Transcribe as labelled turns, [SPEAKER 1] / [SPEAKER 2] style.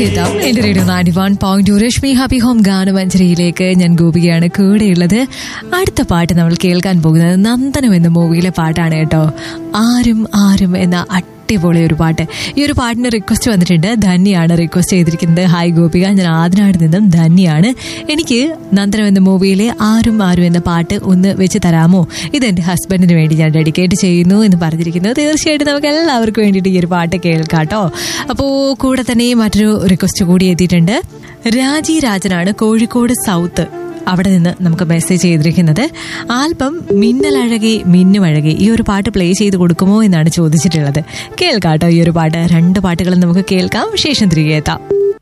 [SPEAKER 1] എത്താം എന്റെ റേഡിയോ നാടി one point Rashmi happy home ഗാനമഞ്ജരിയിലേക്ക് ഞാൻ ഗോപികയാണ് കൂടെയുള്ളത് അടുത്ത പാട്ട് നമ്മൾ കേൾക്കാൻ പോകുന്നത് നന്ദനം എന്ന മൂവിയിലെ പാട്ടാണ് കേട്ടോ ആരും ആരും എന്ന അടിപൊളി ഒരു പാട്ട് ഈ ഒരു പാട്ടിന് റിക്വസ്റ്റ് വന്നിട്ടുണ്ട് ധന്യാണ് റിക്വസ്റ്റ് ചെയ്തിരിക്കുന്നത് ഹായ് ഗോപിക ഞാൻ ആദിനാട് നിന്നും ധന്യാണ് എനിക്ക് നന്ദനം എന്ന മൂവിയിലെ ആരും ആരും എന്ന പാട്ട് ഒന്ന് വെച്ച് തരാമോ ഇത് എന്റെ ഹസ്ബൻഡിന് വേണ്ടി ഞാൻ ഡെഡിക്കേറ്റ് ചെയ്യുന്നു എന്ന് പറഞ്ഞിരിക്കുന്നു തീർച്ചയായിട്ടും നമുക്ക് എല്ലാവർക്കും വേണ്ടിയിട്ട് ഈ ഒരു പാട്ട് കേൾക്കാട്ടോ അപ്പോൾ കൂടെ തന്നെ മറ്റൊരു റിക്വസ്റ്റ് കൂടി എത്തിയിട്ടുണ്ട് രാജി രാജനാണ് കോഴിക്കോട് സൗത്ത് അവിടെ നിന്ന് നമുക്ക് മെസ്സേജ് ചെയ്തിരിക്കുന്നത് ആൽബം മിന്നലഴകി മിന്നുമഴകി ഈ ഒരു പാട്ട് പ്ലേ ചെയ്ത് കൊടുക്കുമോ എന്നാണ് ചോദിച്ചിട്ടുള്ളത് കേൾക്കാട്ടോ ഈ ഒരു പാട്ട് രണ്ട് പാട്ടുകളും നമുക്ക് കേൾക്കാം ശേഷം തിരികെ എത്താം